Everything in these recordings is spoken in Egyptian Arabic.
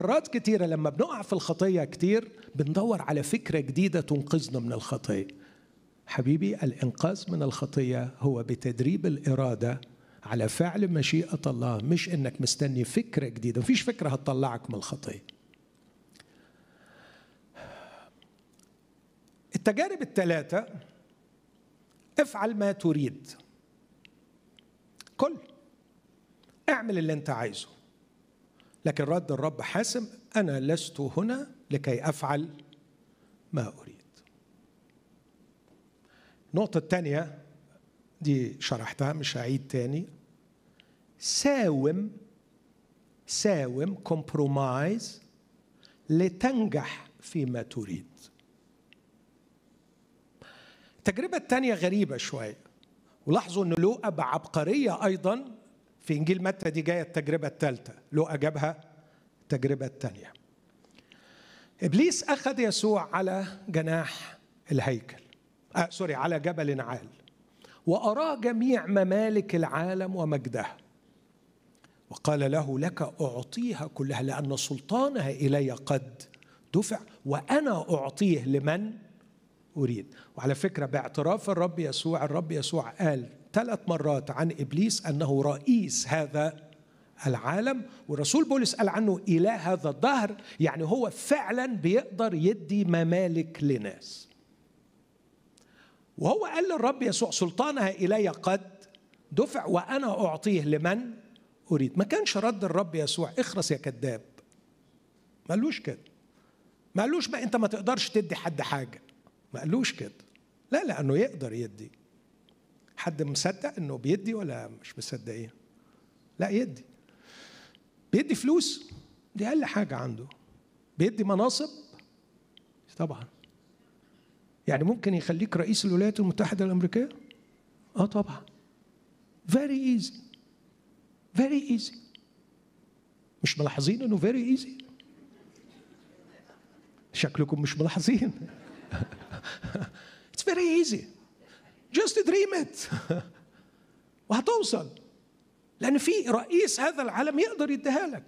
مرات كتيرة لما بنقع في الخطية كتير بندور على فكرة جديدة تنقذنا من الخطية حبيبي الإنقاذ من الخطية هو بتدريب الإرادة على فعل مشيئة الله مش إنك مستني فكرة جديدة مفيش فكرة هتطلعك من الخطية التجارب الثلاثة افعل ما تريد كل اعمل اللي انت عايزه لكن رد الرب حاسم انا لست هنا لكي افعل ما اريد النقطة الثانية دي شرحتها مش هعيد تاني ساوم ساوم كومبرومايز لتنجح فيما تريد التجربة الثانية غريبة شوية ولاحظوا أن لوقا بعبقرية أيضا في إنجيل متى دي جاية التجربة الثالثة لوقا جابها التجربة الثانية إبليس أخذ يسوع على جناح الهيكل آه سوري على جبل عال وأراه جميع ممالك العالم ومجدها وقال له لك أعطيها كلها لأن سلطانها إلي قد دفع وأنا أعطيه لمن أريد وعلى فكرة باعتراف الرب يسوع الرب يسوع قال ثلاث مرات عن إبليس أنه رئيس هذا العالم والرسول بولس قال عنه إله هذا الدهر يعني هو فعلا بيقدر يدي ممالك لناس وهو قال للرب يسوع سلطانها إلي قد دفع وأنا أعطيه لمن أريد ما كانش رد الرب يسوع اخرس يا كذاب ما قالوش كده ما قالوش ما أنت ما تقدرش تدي حد حاجة ما قالوش كده لا لأنه يقدر يدي حد مصدق انه بيدي ولا مش مصدقين لا يدي بيدي فلوس دي اقل حاجه عنده بيدي مناصب طبعا يعني ممكن يخليك رئيس الولايات المتحده الامريكيه اه طبعا فيري ايزي فيري ايزي مش ملاحظين انه فيري ايزي شكلكم مش ملاحظين It's very easy just dream it وهتوصل لأن في رئيس هذا العالم يقدر يديها لك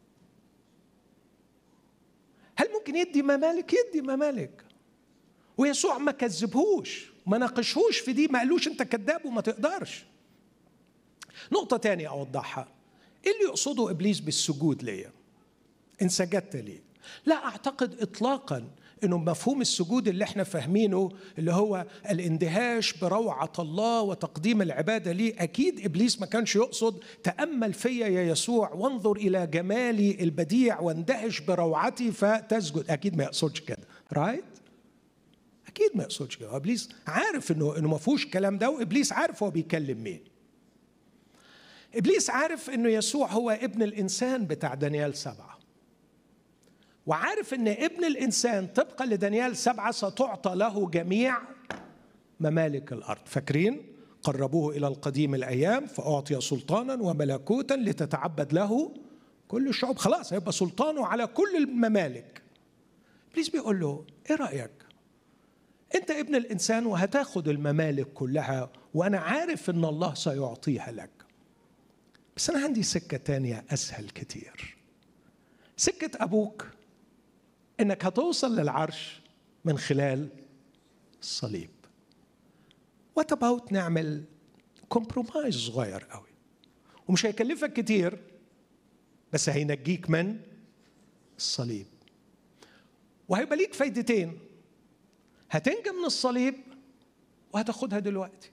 هل ممكن يدي ممالك؟ يدي ممالك ويسوع ما كذبهوش ما ناقشهوش في دي ما قالوش انت كذاب وما تقدرش نقطة تانية أوضحها إيه اللي يقصده إبليس بالسجود ليا؟ إن سجدت لي لا أعتقد إطلاقا انه مفهوم السجود اللي احنا فاهمينه اللي هو الاندهاش بروعه الله وتقديم العباده ليه اكيد ابليس ما كانش يقصد تامل فيا يا يسوع وانظر الى جمالي البديع واندهش بروعتي فتسجد اكيد ما يقصدش كده رايت اكيد ما يقصدش كده ابليس عارف انه انه ما فيهوش الكلام ده وابليس عارف هو بيكلم مين ابليس عارف انه يسوع هو ابن الانسان بتاع دانيال سبعه وعارف ان ابن الانسان طبقا لدانيال سبعه ستعطى له جميع ممالك الارض فاكرين قربوه الى القديم الايام فاعطي سلطانا وملكوتا لتتعبد له كل الشعوب خلاص هيبقى سلطانه على كل الممالك ابليس بيقول له ايه رايك انت ابن الانسان وهتاخد الممالك كلها وانا عارف ان الله سيعطيها لك بس انا عندي سكه تانية اسهل كتير سكه ابوك انك هتوصل للعرش من خلال الصليب وات اباوت نعمل كومبرومايز صغير قوي ومش هيكلفك كتير بس هينجيك من الصليب وهيبقى ليك فايدتين هتنجى من الصليب وهتاخدها دلوقتي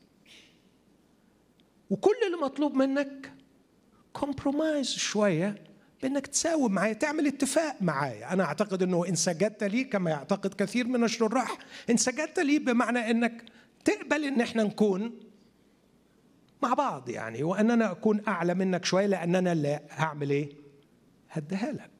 وكل اللي مطلوب منك كومبرومايز شويه بانك تساوم معايا تعمل اتفاق معايا انا اعتقد انه ان سجدت لي كما يعتقد كثير من الشراح ان سجدت لي بمعنى انك تقبل ان احنا نكون مع بعض يعني وان انا اكون اعلى منك شويه لان انا اللي هعمل ايه هديها لك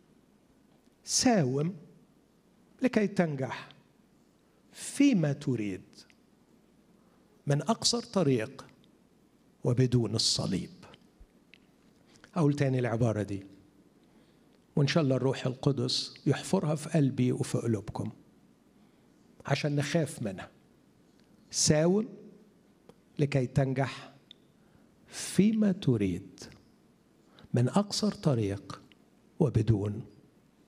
ساوم لكي تنجح فيما تريد من اقصر طريق وبدون الصليب أقول تاني العبارة دي وإن شاء الله الروح القدس يحفرها في قلبي وفي قلوبكم عشان نخاف منها ساوم لكي تنجح فيما تريد من أقصر طريق وبدون